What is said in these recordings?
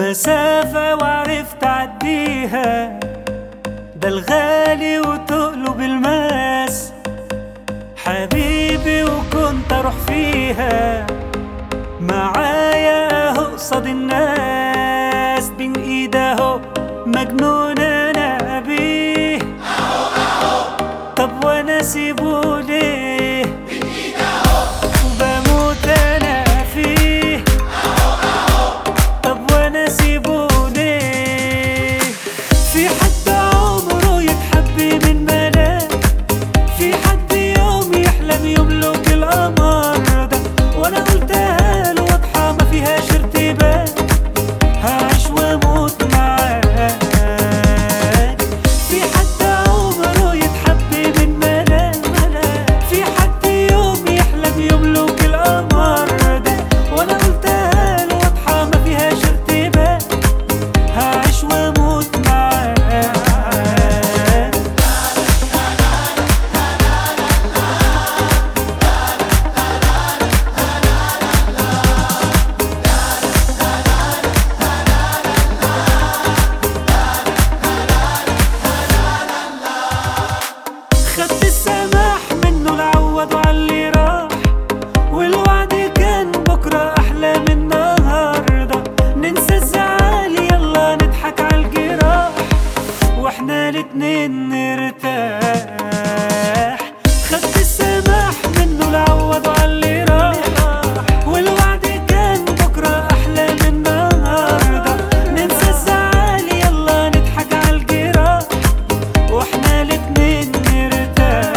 مسافة وعرفت أعديها ده الغالي وتقلب الماس حبيبي وكنت أروح فيها معايا أهو قصاد الناس بين إيده أهو مجنون أنا بيه طب وأنا أسيبه ليه بموت أنا فيه طب وانا اسيبه ليه في حد عمره يتحب من ملاك في حد يوم يحلم يملك القمر ده وانا قلتها له واضحه ما فيهاش ارتباك هعيش واموت معاك في حد عمره يتحب من ملاك في حد يوم يحلم يملك القمر ده وانا قلتها له واضحه ما فيهاش ارتباك هعيش واموت معاك خدت السماح منه العوض وعلي راح والوعد كان بكرة أحلى من النهاردة ننسى الزعل يلا نضحك عالجراح واحنا الاتنين نرتاح خدت السماح منه العوض وعلي راح والوعد كان بكرة أحلى من النهاردة ننسى الزعل يلا نضحك عالجراح واحنا الاتنين نرتاح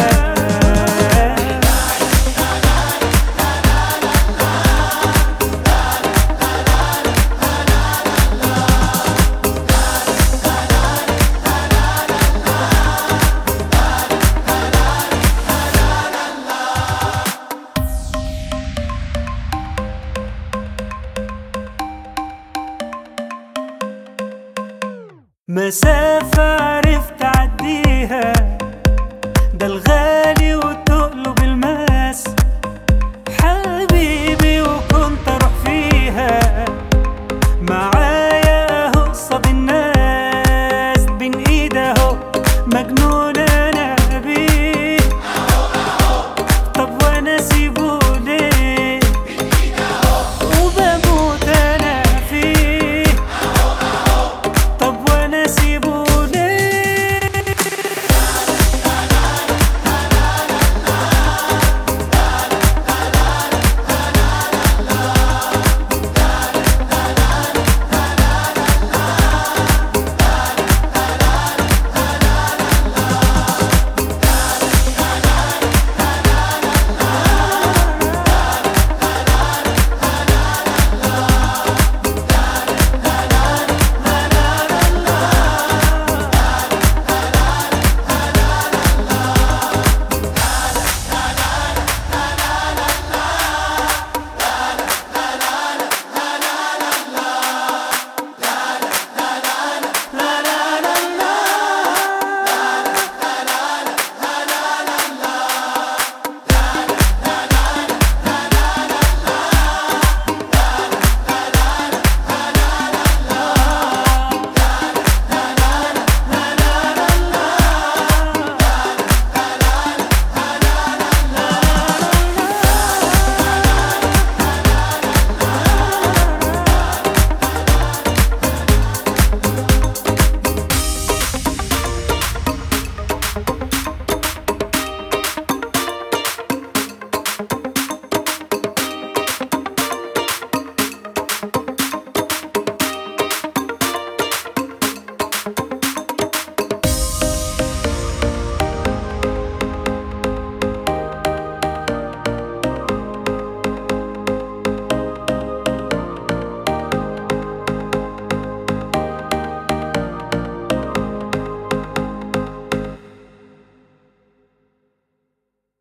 مسافة عرفت أعديها ده الغالي